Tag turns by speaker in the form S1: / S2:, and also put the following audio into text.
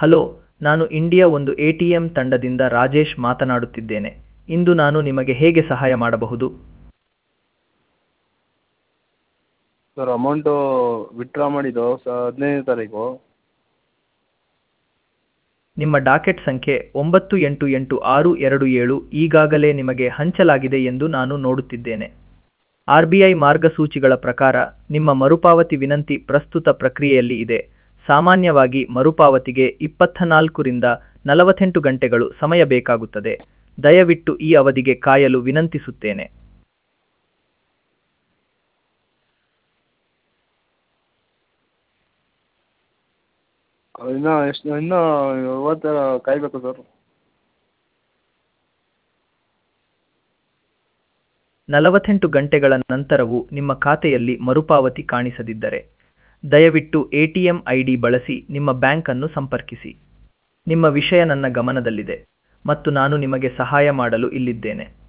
S1: hello ನಾನು India ಒಂದು A T M ತಂಡದಿಂದ ರಾಜೇಶ್ ಮಾತನಾಡುತ್ತಿದ್ದೇನೆ ಇಂದು ನಾನು ನಿಮಗೆ ಹೇಗೆ ಸಹಾಯ ಮಾಡಬಹುದು
S2: ಸರ್ ಅಮೌಂಟು ವಿತ್ಡ್ರಾ ಮಾಡಿದ್ದು ಸ ಹದಿನೈದನೇ ತಾರೀಕು
S1: ನಿಮ್ಮ ಡಾಕೆಟ್ ಸಂಖ್ಯೆ ಒಂಬತ್ತು ಎಂಟು ಎಂಟು ಆರು ಎರಡು ಏಳು ಈಗಾಗಲೇ ನಿಮಗೆ ಹಂಚಲಾಗಿದೆ ಎಂದು ನಾನು ನೋಡುತ್ತಿದ್ದೇನೆ ಆರ್ ಬಿ ಐ ಮಾರ್ಗಸೂಚಿಗಳ ಪ್ರಕಾರ ನಿಮ್ಮ ಮರುಪಾವತಿ ವಿನಂತಿ ಪ್ರಸ್ತುತ ಪ್ರಕ್ರಿಯೆಯಲ್ಲಿ ಇದೆ ಸಾಮಾನ್ಯವಾಗಿ ಮರುಪಾವತಿಗೆ ಇಪ್ಪತ್ತನಾಲ್ಕರಿಂದ ನಲವತ್ತೆಂಟು ಗಂಟೆಗಳು ಸಮಯ ಬೇಕಾಗುತ್ತದೆ ದಯವಿಟ್ಟು ಈ ಅವಧಿಗೆ ಕಾಯಲು ವಿನಂತಿಸುತ್ತೇನೆ
S2: ಇನ್ನೂ ಎಷ್ಟು ಇನ್ನೂ ಇವತ್ತು ಕಾಯಬೇಕು ಸರ್
S1: ನಲವತ್ತೆಂಟು ಗಂಟೆಗಳ ನಂತರವೂ ನಿಮ್ಮ ಖಾತೆಯಲ್ಲಿ ಮರುಪಾವತಿ ಕಾಣಿಸದಿದ್ದರೆ ದಯವಿಟ್ಟು A T M I D ಬಳಸಿ ನಿಮ್ಮ ಬ್ಯಾಂಕನ್ನು ಸಂಪರ್ಕಿಸಿ ನಿಮ್ಮ ವಿಷಯ ನನ್ನ ಗಮನದಲ್ಲಿದೆ ಮತ್ತು ನಾನು ನಿಮಗೆ ಸಹಾಯ ಮಾಡಲು ಇಲ್ಲಿದ್ದೇನೆ